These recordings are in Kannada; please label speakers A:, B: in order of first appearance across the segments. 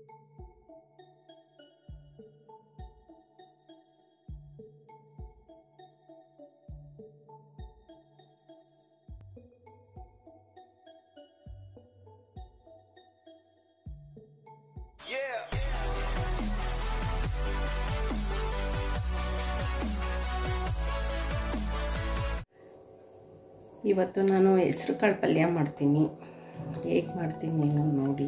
A: ಇವತ್ತು ನಾನು ಹೆಸ್ರು ಕಾಳು ಪಲ್ಯ ಮಾಡ್ತೀನಿ ಹೇಗೆ ಮಾಡ್ತೀನಿ ನೀವು ನೋಡಿ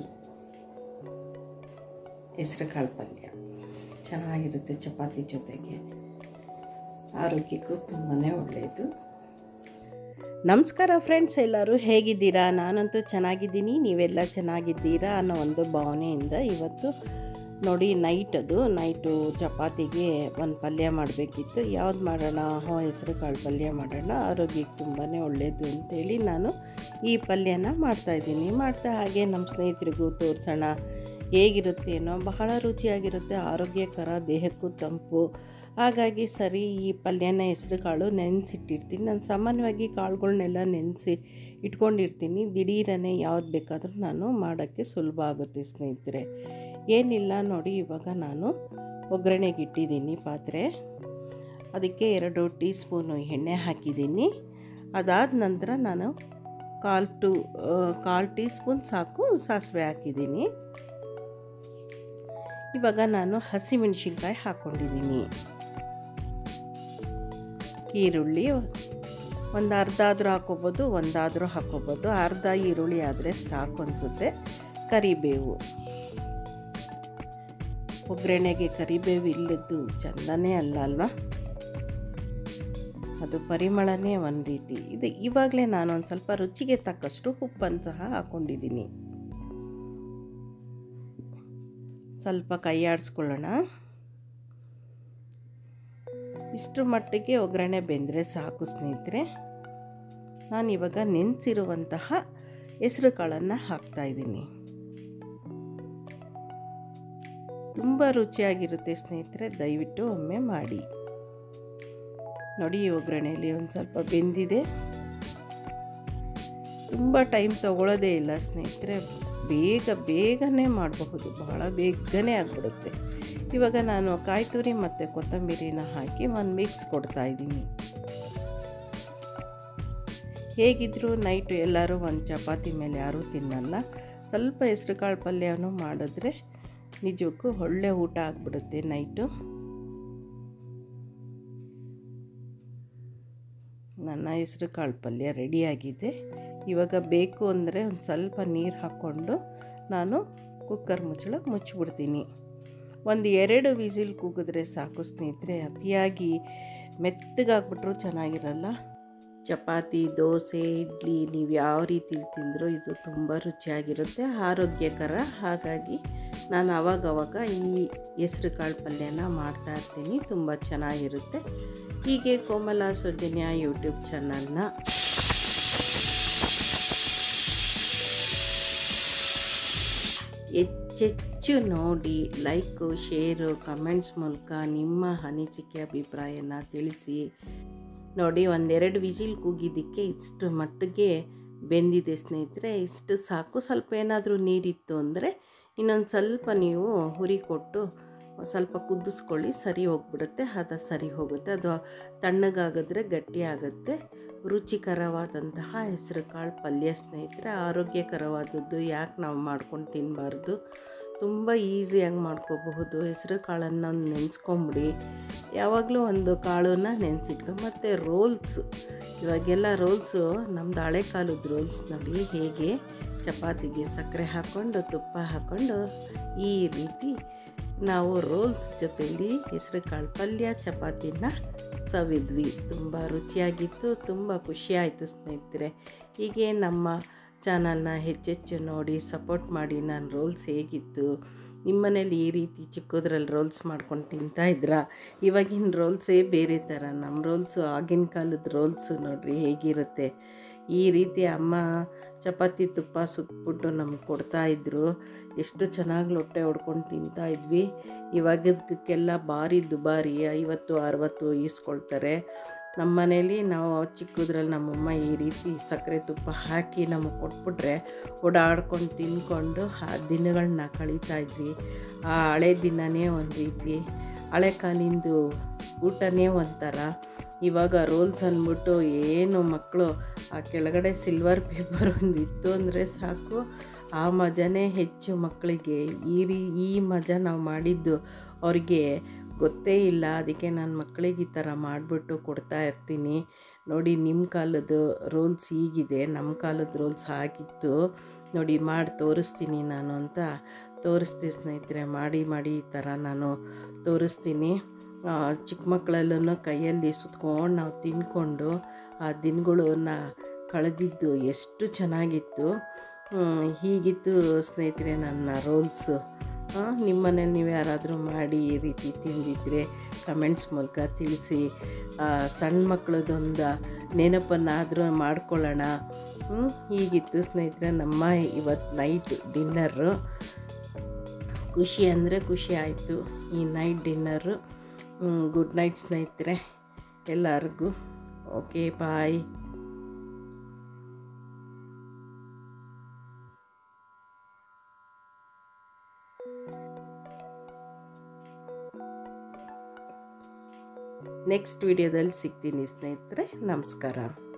A: ಹೆಸ್ರು ಕಾಳು ಪಲ್ಯ ಚೆನ್ನಾಗಿರುತ್ತೆ ಚಪಾತಿ ಜೊತೆಗೆ ಆರೋಗ್ಯಕ್ಕೂ ತುಂಬಾ ಒಳ್ಳೆಯದು ನಮಸ್ಕಾರ ಫ್ರೆಂಡ್ಸ್ ಎಲ್ಲರೂ ಹೇಗಿದ್ದೀರಾ ನಾನಂತೂ ಚೆನ್ನಾಗಿದ್ದೀನಿ ನೀವೆಲ್ಲ ಚೆನ್ನಾಗಿದ್ದೀರಾ ಅನ್ನೋ ಒಂದು ಭಾವನೆಯಿಂದ ಇವತ್ತು ನೋಡಿ ನೈಟ್ ಅದು ನೈಟು ಚಪಾತಿಗೆ ಒಂದು ಪಲ್ಯ ಮಾಡಬೇಕಿತ್ತು ಯಾವ್ದು ಮಾಡೋಣ ಹೋ ಹೆಸರು ಕಾಳು ಪಲ್ಯ ಮಾಡೋಣ ಆರೋಗ್ಯಕ್ಕೆ ತುಂಬಾ ಒಳ್ಳೆಯದು ಅಂತೇಳಿ ನಾನು ಈ ಪಲ್ಯನ ಮಾಡ್ತಾಯಿದ್ದೀನಿ ಮಾಡ್ತಾ ಹಾಗೆ ನಮ್ಮ ಸ್ನೇಹಿತರಿಗೂ ತೋರಿಸೋಣ ಹೇಗಿರುತ್ತೇನೋ ಬಹಳ ರುಚಿಯಾಗಿರುತ್ತೆ ಆರೋಗ್ಯಕರ ದೇಹಕ್ಕೂ ತಂಪು ಹಾಗಾಗಿ ಸರಿ ಈ ಪಲ್ಯನ ಹೆಸರು ಕಾಳು ನೆನೆಸಿಟ್ಟಿರ್ತೀನಿ ನಾನು ಸಾಮಾನ್ಯವಾಗಿ ಕಾಳುಗಳ್ನೆಲ್ಲ ನೆನೆಸಿ ಇಟ್ಕೊಂಡಿರ್ತೀನಿ ದಿಢೀರನೇ ಯಾವ್ದು ಬೇಕಾದರೂ ನಾನು ಮಾಡೋಕ್ಕೆ ಸುಲಭ ಆಗುತ್ತೆ ಸ್ನೇಹಿತರೆ ಏನಿಲ್ಲ ನೋಡಿ ಇವಾಗ ನಾನು ಒಗ್ಗರಣೆಗೆ ಇಟ್ಟಿದ್ದೀನಿ ಪಾತ್ರೆ ಅದಕ್ಕೆ ಎರಡು ಟೀ ಸ್ಪೂನು ಎಣ್ಣೆ ಹಾಕಿದ್ದೀನಿ ಅದಾದ ನಂತರ ನಾನು ಕಾಲು ಟು ಕಾಲು ಟೀ ಸ್ಪೂನ್ ಸಾಕು ಸಾಸಿವೆ ಹಾಕಿದ್ದೀನಿ ಇವಾಗ ನಾನು ಹಸಿಮೆಣಸಿನ್ಕಾಯಿ ಹಾಕ್ಕೊಂಡಿದ್ದೀನಿ ಈರುಳ್ಳಿ ಒಂದು ಅರ್ಧ ಆದರೂ ಹಾಕೋಬೋದು ಒಂದಾದರೂ ಹಾಕೋಬೋದು ಅರ್ಧ ಈರುಳ್ಳಿ ಆದರೆ ಸಾಕು ಅನಿಸುತ್ತೆ ಕರಿಬೇವು ಒಗ್ಗರಣೆಗೆ ಕರಿಬೇವು ಇಲ್ಲದ್ದು ಚಂದನೇ ಅಲ್ಲ ಅಲ್ವಾ ಅದು ಪರಿಮಳನೇ ಒಂದು ರೀತಿ ಇದು ಇವಾಗಲೇ ನಾನು ಒಂದು ಸ್ವಲ್ಪ ರುಚಿಗೆ ತಕ್ಕಷ್ಟು ಉಪ್ಪನ್ನು ಸಹ ಹಾಕ್ಕೊಂಡಿದ್ದೀನಿ ಸ್ವಲ್ಪ ಕೈ ಆಡಿಸ್ಕೊಳ್ಳೋಣ ಇಷ್ಟು ಮಟ್ಟಿಗೆ ಒಗ್ಗರಣೆ ಬೆಂದರೆ ಸಾಕು ಸ್ನೇಹಿತರೆ ನಾನು ಇವಾಗ ನೆನೆಸಿರುವಂತಹ ಹೆಸರು ಕಾಳನ್ನು ಹಾಕ್ತಾಯಿದ್ದೀನಿ ತುಂಬ ರುಚಿಯಾಗಿರುತ್ತೆ ಸ್ನೇಹಿತರೆ ದಯವಿಟ್ಟು ಒಮ್ಮೆ ಮಾಡಿ ನೋಡಿ ಈ ಒಗ್ಗರಣೆಯಲ್ಲಿ ಒಂದು ಸ್ವಲ್ಪ ಬೆಂದಿದೆ ತುಂಬ ಟೈಮ್ ತಗೊಳ್ಳೋದೇ ಇಲ್ಲ ಸ್ನೇಹಿತರೆ ಬೇಗ ಬೇಗನೆ ಮಾಡಬಹುದು ಬಹಳ ಬೇಗನೆ ಆಗಿಬಿಡುತ್ತೆ ಇವಾಗ ನಾನು ಕಾಯಿ ತುರಿ ಮತ್ತು ಕೊತ್ತಂಬರಿನ ಹಾಕಿ ಒಂದು ಮಿಕ್ಸ್ ಕೊಡ್ತಾ ಇದ್ದೀನಿ ಹೇಗಿದ್ದರೂ ನೈಟು ಎಲ್ಲರೂ ಒಂದು ಚಪಾತಿ ಮೇಲೆ ಯಾರೂ ತಿನ್ನಲ್ಲ ಸ್ವಲ್ಪ ಹೆಸ್ರು ಕಾಳು ಪಲ್ಯನೂ ಮಾಡಿದ್ರೆ ನಿಜಕ್ಕೂ ಒಳ್ಳೆ ಊಟ ಆಗಿಬಿಡುತ್ತೆ ನೈಟು ನನ್ನ ಹೆಸ್ರು ಕಾಳು ಪಲ್ಯ ರೆಡಿಯಾಗಿದೆ ಇವಾಗ ಬೇಕು ಅಂದರೆ ಒಂದು ಸ್ವಲ್ಪ ನೀರು ಹಾಕ್ಕೊಂಡು ನಾನು ಕುಕ್ಕರ್ ಮುಚ್ಚಳ ಮುಚ್ಚಿಬಿಡ್ತೀನಿ ಒಂದು ಎರಡು ವಿಸಿಲ್ ಕೂಗಿದ್ರೆ ಸಾಕು ಸ್ನೇಹಿತರೆ ಅತಿಯಾಗಿ ಮೆತ್ತಗಾಗ್ಬಿಟ್ರೂ ಚೆನ್ನಾಗಿರಲ್ಲ ಚಪಾತಿ ದೋಸೆ ಇಡ್ಲಿ ನೀವು ಯಾವ ರೀತಿಲಿ ತಿಂದರೂ ಇದು ತುಂಬ ರುಚಿಯಾಗಿರುತ್ತೆ ಆರೋಗ್ಯಕರ ಹಾಗಾಗಿ ನಾನು ಅವಾಗವಾಗ ಈ ಹೆಸ್ರು ಕಾಳು ಪಲ್ಯನ ಮಾಡ್ತಾ ಇರ್ತೀನಿ ತುಂಬ ಚೆನ್ನಾಗಿರುತ್ತೆ ಹೀಗೆ ಕೋಮಲ ಸೌಜನ್ಯ ಯೂಟ್ಯೂಬ್ ಚಾನಲ್ನ ಹೆಚ್ಚೆಚ್ಚು ನೋಡಿ ಲೈಕು ಶೇರು ಕಮೆಂಟ್ಸ್ ಮೂಲಕ ನಿಮ್ಮ ಅನಿಸಿಕೆ ಅಭಿಪ್ರಾಯನ ತಿಳಿಸಿ ನೋಡಿ ಒಂದೆರಡು ವಿಜಿಲ್ ಕೂಗಿದ್ದಕ್ಕೆ ಇಷ್ಟು ಮಟ್ಟಿಗೆ ಬೆಂದಿದೆ ಸ್ನೇಹಿತರೆ ಇಷ್ಟು ಸಾಕು ಸ್ವಲ್ಪ ಏನಾದರೂ ನೀರಿತ್ತು ಅಂದರೆ ಇನ್ನೊಂದು ಸ್ವಲ್ಪ ನೀವು ಹುರಿ ಕೊಟ್ಟು ಸ್ವಲ್ಪ ಕುದಿಸ್ಕೊಳ್ಳಿ ಸರಿ ಹೋಗ್ಬಿಡುತ್ತೆ ಹದ ಸರಿ ಹೋಗುತ್ತೆ ಅದು ತಣ್ಣಗಾಗಿದ್ರೆ ಗಟ್ಟಿ ಆಗುತ್ತೆ ರುಚಿಕರವಾದಂತಹ ಹೆಸರು ಕಾಳು ಪಲ್ಯ ಸ್ನೇಹಿತರೆ ಆರೋಗ್ಯಕರವಾದದ್ದು ಯಾಕೆ ನಾವು ಮಾಡ್ಕೊಂಡು ತಿನ್ನಬಾರ್ದು ತುಂಬ ಈಸಿಯಾಗಿ ಮಾಡ್ಕೋಬಹುದು ಹೆಸರು ಕಾಳನ್ನು ನೆನೆಸ್ಕೊಂಬಿಡಿ ಯಾವಾಗಲೂ ಒಂದು ಕಾಳನ್ನ ನೆನೆಸಿಟ್ಕೊ ಮತ್ತು ರೋಲ್ಸ್ ಇವಾಗೆಲ್ಲ ರೋಲ್ಸು ನಮ್ಮದು ಹಳೆ ಕಾಲದ ರೋಲ್ಸ್ ನೋಡಿ ಹೇಗೆ ಚಪಾತಿಗೆ ಸಕ್ಕರೆ ಹಾಕ್ಕೊಂಡು ತುಪ್ಪ ಹಾಕ್ಕೊಂಡು ಈ ರೀತಿ ನಾವು ರೋಲ್ಸ್ ಜೊತೆಯಲ್ಲಿ ಹೆಸರು ಕಾಳು ಪಲ್ಯ ಚಪಾತಿನ ಸವಿದ್ವಿ ತುಂಬ ರುಚಿಯಾಗಿತ್ತು ತುಂಬ ಖುಷಿಯಾಯಿತು ಸ್ನೇಹಿತರೆ ಹೀಗೆ ನಮ್ಮ ಚಾನಲ್ನ ಹೆಚ್ಚೆಚ್ಚು ನೋಡಿ ಸಪೋರ್ಟ್ ಮಾಡಿ ನಾನು ರೋಲ್ಸ್ ಹೇಗಿತ್ತು ನಿಮ್ಮನೇಲಿ ಈ ರೀತಿ ಚಿಕ್ಕದ್ರಲ್ಲಿ ರೋಲ್ಸ್ ಮಾಡ್ಕೊಂಡು ತಿಂತಾ ಇದ್ರಾ ಇವಾಗಿನ ರೋಲ್ಸೇ ಬೇರೆ ಥರ ನಮ್ಮ ರೋಲ್ಸು ಆಗಿನ ಕಾಲದ ರೋಲ್ಸು ನೋಡ್ರಿ ಹೇಗಿರುತ್ತೆ ಈ ರೀತಿ ಅಮ್ಮ ಚಪಾತಿ ತುಪ್ಪ ಸುಟ್ಬಿಟ್ಟು ನಮ್ಗೆ ಕೊಡ್ತಾಯಿದ್ರು ಎಷ್ಟು ಚೆನ್ನಾಗಿ ಲೊಟ್ಟೆ ಹೊಡ್ಕೊಂಡು ತಿಂತಾ ಇದ್ವಿ ಇವಾಗದಕ್ಕೆಲ್ಲ ಭಾರಿ ದುಬಾರಿ ಐವತ್ತು ಅರವತ್ತು ಈಸ್ಕೊಳ್ತಾರೆ ನಮ್ಮ ಮನೇಲಿ ನಾವು ಚಿಕ್ಕದ್ರಲ್ಲಿ ನಮ್ಮಮ್ಮ ಈ ರೀತಿ ಸಕ್ಕರೆ ತುಪ್ಪ ಹಾಕಿ ನಮಗೆ ಕೊಟ್ಬಿಟ್ರೆ ಓಡಾಡ್ಕೊಂಡು ತಿನ್ಕೊಂಡು ಆ ದಿನಗಳನ್ನ ಕಳೀತಾ ಇದ್ವಿ ಆ ಹಳೆ ದಿನನೇ ಒಂದು ರೀತಿ ಹಳೆ ಕಾಲಿಂದು ಊಟನೇ ಒಂಥರ ಇವಾಗ ರೋಲ್ಸ್ ಅಂದ್ಬಿಟ್ಟು ಏನು ಮಕ್ಕಳು ಆ ಕೆಳಗಡೆ ಸಿಲ್ವರ್ ಪೇಪರ್ ಒಂದು ಇತ್ತು ಅಂದರೆ ಸಾಕು ಆ ಮಜಾನೇ ಹೆಚ್ಚು ಮಕ್ಕಳಿಗೆ ಈ ರೀ ಈ ಮಜಾ ನಾವು ಮಾಡಿದ್ದು ಅವ್ರಿಗೆ ಗೊತ್ತೇ ಇಲ್ಲ ಅದಕ್ಕೆ ನಾನು ಮಕ್ಕಳಿಗೆ ಈ ಥರ ಮಾಡಿಬಿಟ್ಟು ಕೊಡ್ತಾ ಇರ್ತೀನಿ ನೋಡಿ ನಿಮ್ಮ ಕಾಲದ ರೋಲ್ಸ್ ಹೀಗಿದೆ ನಮ್ಮ ಕಾಲದ ರೋಲ್ಸ್ ಆಗಿತ್ತು ನೋಡಿ ಮಾಡಿ ತೋರಿಸ್ತೀನಿ ನಾನು ಅಂತ ತೋರಿಸ್ತೀನಿ ಸ್ನೇಹಿತರೆ ಮಾಡಿ ಮಾಡಿ ಈ ಥರ ನಾನು ತೋರಿಸ್ತೀನಿ ಆ, ಚಿಕ್ಕ ಮಕ್ಕಳಲ್ಲೂ ಕೈಯಲ್ಲಿ ಸುತ್ಕೊಂಡು ನಾವು ತಿನ್ಕೊಂಡು ಆ ದಿನಗಳನ್ನ ಕಳೆದಿದ್ದು ಎಷ್ಟು ಚೆನ್ನಾಗಿತ್ತು ಹ್ಮ್, ಹೀಗಿತ್ತು ಸ್ನೇಹಿತರೆ ನನ್ನ ರೋಲ್ಸು ನಿಮ್ಮ ಮನೇಲಿ ನೀವು ಯಾರಾದರೂ ಮಾಡಿ ಈ ರೀತಿ ತಿಂದಿದ್ರೆ ಕಮೆಂಟ್ಸ್ ಮೂಲಕ ತಿಳಿಸಿ ಆ, ಸಣ್ಣ ಮಕ್ಕಳದೊಂದು ನೆನಪನ್ನಾದರೂ ಮಾಡ್ಕೊಳ್ಳೋಣ ಹ್ಮ್, ಹೀಗಿತ್ತು ಸ್ನೇಹಿತರೆ ನಮ್ಮ ಇವತ್ತು ನೈಟ್ ಡಿನ್ನರು ಖುಷಿ ಅಂದರೆ ಖುಷಿ ಆಯಿತು ಈ ನೈಟ್ ಡಿನ್ನರು ಗುಡ್ ನೈಟ್ ಸ್ನೇಹಿತರೆ ಎಲ್ಲರಿಗೂ ಓಕೆ ಬಾಯ್ ನೆಕ್ಸ್ಟ್ ವಿಡಿಯೋದಲ್ಲಿ ಸಿಗ್ತೀನಿ ಸ್ನೇಹಿತರೆ ನಮಸ್ಕಾರ